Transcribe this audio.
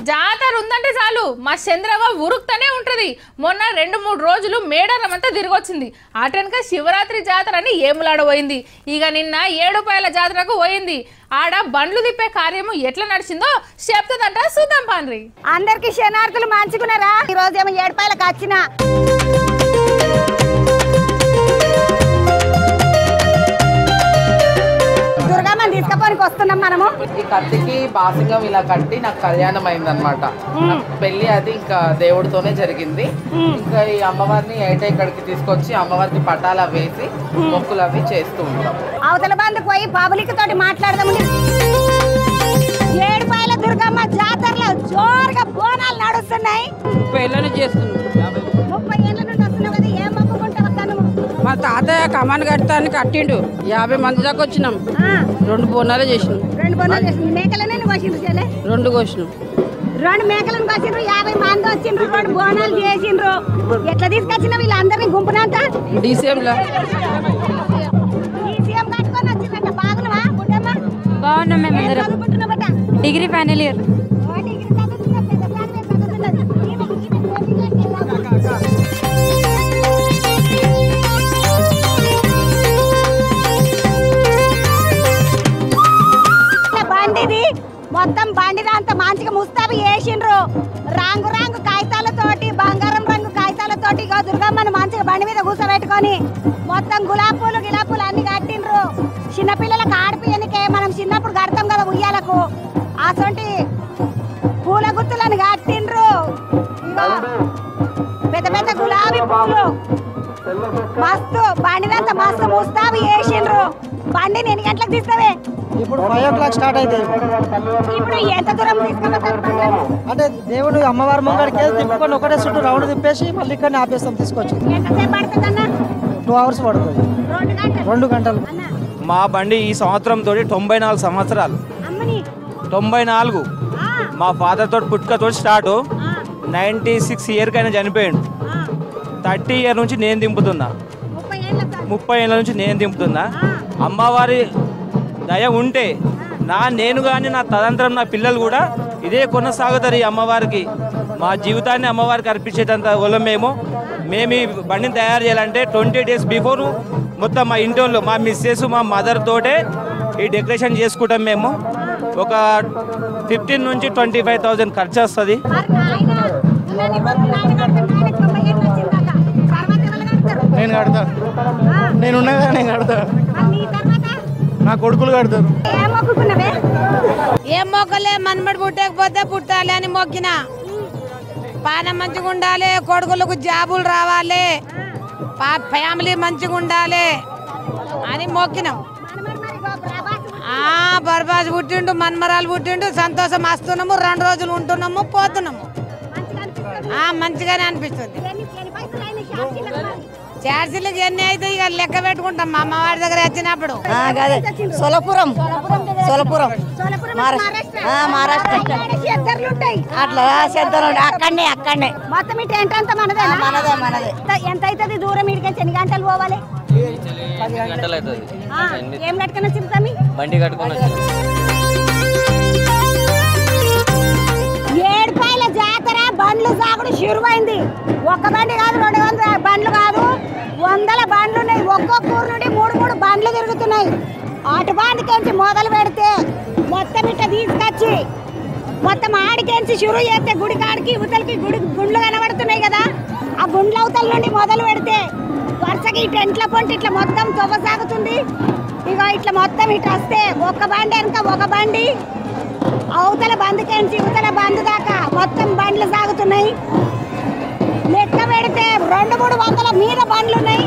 జాతర ఉందంటే చాలు మా చంద్రవ ఉరుకుతూనే ఉంటది మొన్న రెండు మూడు రోజులు మేడారం అంతా తిరిగొచ్చింది అటెనక శివరాత్రి జాతర అని ఏములాడబోయింది ఇక నిన్న ఏడుపాయల జాతరకు పోయింది ఆడ బండ్లు తిప్పే కార్యము ఎట్లా నడిచిందో చెప్తుందంట చూద్దాం పాన్రి అందరికి శనార్థులు మంచుకున్నారా ఈ రోజు ఏమో ఏడుపాయలకు వచ్చిన దుర్గమ్మని తీసుకపోనికి వస్తున్నాం మనము ఈ కత్తికి బాసింగం ఇలా కట్టి నాకు కళ్యాణం అయిందనమాట పెళ్లి అది ఇంకా దేవుడితోనే జరిగింది ఇంకా ఈ అమ్మవారిని ఏట ఇక్కడికి తీసుకొచ్చి అమ్మవారికి పటాలు అవి వేసి మొక్కులు అవి చేస్తూ ఉంటాం అవతల బంధు పోయి పబ్లిక్ తోటి మాట్లాడదాము ఏడుపాయల దుర్గమ్మ జాతరలో జోరుగా బోనాలు నడుస్తున్నాయి ముప్పై ఏళ్ళని చేస్తున్నాం ముప్పై ఏళ్ళ నుండి వస్తున్నావు కదా ఏం మొక్కుకుంటావు తను మా తాతయ్య కమాన్ కడతాను కట్టిండు యాభై మంది దాకా వచ్చినాం రెండు బోనాలే చేసినాం రెండు బోనాలు చేసింది మేకలనే కోసిండ్రు చెల్లె రెండు కోసినాం రెండు మేకలను కోసిండ్రు యాభై మంది వచ్చిండ్రు రెండు బోనాలు చేసిండ్రు ఎట్లా తీసుకొచ్చిన వీళ్ళందరినీ గుంపునంత డీసీఎంలో ఈ సీఎం కట్టుకొని వచ్చిందంట బాగునవా బుడ్డమ్మ బాగున్నాం మేము ఏం అందరం చదువుకుంటున్నావట డిగ్రీ ఫైనల్ ఇయర్ ఓ డిగ్రీ చదువుతున్నా, పెద్ద చదివే చదువుతున్నది. ఈమె- ఈమె కోచింగ్ వెళ్ళావా? బండిది మొత్తం బండిని అంత మంచిగా ముస్తాబు వేసిండ్రు రంగు రంగు కాగితాలతోటి బంగారం రంగు కాగితాలతోటి ఇగో దుర్గమ్మని మంచిగా బండి మీద కూర్చోబెట్టుకొని మొత్తం గులాబ్ పూలు గిలాబ్ పూలు అన్ని కట్టిండ్రు చిన్నపిల్లలకు ఆడిపియనికే మనం చిన్నప్పుడు కడతాం కదా ఉయ్యాలకు అసొంటి పూల గుత్తులను కట్టిండ్రు ఇగో పెద్ద పెద్ద గులాబీ పూలు మస్తు బండినంతా మస్తు ముస్తాబు వేసిండ్రు బండిని ఎన్ని గంటలకు తీస్తావే ఇప్పుడు ఫైవ్ ఓ క్లాక్ స్టార్ట్ అవుతుంది ఇప్పుడు ఎంత దూరం తీసుకెళ్తారు అంటే దేవుడు అమ్మవారి ముంగడికి వెళ్ళి తిప్పుకొని ఒకటే చుట్టూ రౌండ్ తిప్పేసి మళ్ళీ ఇక్కడ ఆపేస్తాం తీసుకొచ్చి ఎంతసేపు పడుతుందన్న టూ అవర్స్ పడుతుంది రెండు గంటలు రెండు గంటలు అన్న మా బండి ఈ సంవత్సరం తోటి తొంభై నాలుగు సంవత్సరాలు అమ్మని తొంభై నాలుగు ఆ, మా ఫాదర్ తోటి పుట్టుకతో స్టార్ట్ ఆ, నైంటీ సిక్స్ ఇయర్కి ఆయన చనిపోయాడు ఆ. థర్టీ ఇయర్ నుంచి నేను దింపుతున్నా ముప్పై ఏళ్ళ సార్ ముప్పై ఏళ్ళ నుంచి నేను దింపుతున్నా అమ్మవారి దయ ఉంటే నా నేను కానీ నా తదంతరం నా పిల్లలు కూడా ఇదే కొనసాగుతారు ఈ అమ్మవారికి మా జీవితాన్ని అమ్మవారికి అర్పించేటంత వాళ్ళం మేము మేము ఈ బండిని తయారు చేయాలంటే ట్వంటీ డేస్ బిఫోర్ మొత్తం మా ఇంటి వాళ్ళు మా మిస్సెస్ మా మదర్ తోటే ఈ డెకరేషన్ చేసుకుంటాం మేము ఒక ఫిఫ్టీన్ నుంచి ట్వంటీ ఫైవ్ థౌజండ్ ఖర్చు వస్తుంది మరి నాయన నేను ఇప్పుడు నాయన కడతాను నాయనకి తొంభై ఏళ్ళు వచ్చిందట తర్వాత ఎవరు కడతారు నేను కడతా ఆ, నేను ఉన్నదా నేను కడతా మరి నీ తర్వాత నా కొడుకులు కడతారు ఏం మొక్కుకున్నావే ఏం మొక్కలే మనమడి పుట్టకపోతే పుట్టాలి అని మొక్కిన పానం మంచిగా ఉండాలి కొడుకులకు జాబులు రావాలి పా- ఫ్యామిలీ మంచిగా ఉండాలి అని మొక్కినాం మనమరి మరి గో ప్రభాస్ ఆ బర్బాజ్ పుట్టిండు మన్మరాలు పుట్టిండు సంతోషం వస్తున్నాము రెండు రోజులు ఉంటున్నాము పోతున్నాము మంచిగా అనిపిస్తుంది ఆ మంచిగానే అనిపిస్తుంది ఎన్ని ఎన్ని పైసలు అయినాయి షార్జీలకు మరి? చార్జీలకు ఎన్ని అయితే ఇక లెక్క పెట్టుకుంటాం మా అమ్మవారి దగ్గర వచ్చినప్పుడు సోలపురం సోలపురం సోలాపురం మహారాష్ట్ర. మహారాష్ట్ర. ఆ, మహారాష్ట్ర. ఆ, ఈడ షెద్దర్లు ఉంటాయి అట్లా చేద్దాం అక్కడనే అక్కడనే మొత్తం ఈ టెంట్ అంతా మనదే మనదే, మనదే. ఎంత అవుతుంది దూరం ఇడికి ఎన్ని గంటలు పోవాలి పది గంటలు అవుతుంది ఆ, ఏం కట్టుకుని వచ్చింది తమ్మి బండి కట్టుకొని వచ్చాను ఏడుపాయల జాతర బండ్లు సాగుడు షురువైంది ఒక్క బండి కాదు రెండు వందల బండ్లు కాదు వందల బండ్లు ఉన్నాయి ఒక్కొక్క ఊరు నుండి మూడు మూడు బండ్లు తిరుగుతున్నాయి అటు బాంధికెంచి మొదలు పెడితే మొత్తం ఇట్లా తీసుకొచ్చి మొత్తం ఆడికెంచి షురు చేస్తే గుడి కాడికి ఇవతలకి గుడి గుండ్లు కనబడుతున్నాయి కదా ఆ గుండ్ల అవతల నుండి మొదలు పెడితే వరుసకి ఈ టెంట్ల పొంటి ఇట్లా మొత్తం తొవ్వ సాగుతుంది ఇక ఇట్లా మొత్తం ఇట్లా వస్తే ఒక బండి వెనక ఒక బండి అవతల బంద్ నుంచి ఇవతల బంద్ దాకా మొత్తం బండ్లు సాగుతున్నాయి లెక్క పెడితే రెండు మూడు వందల మీద బండ్లు ఉన్నాయి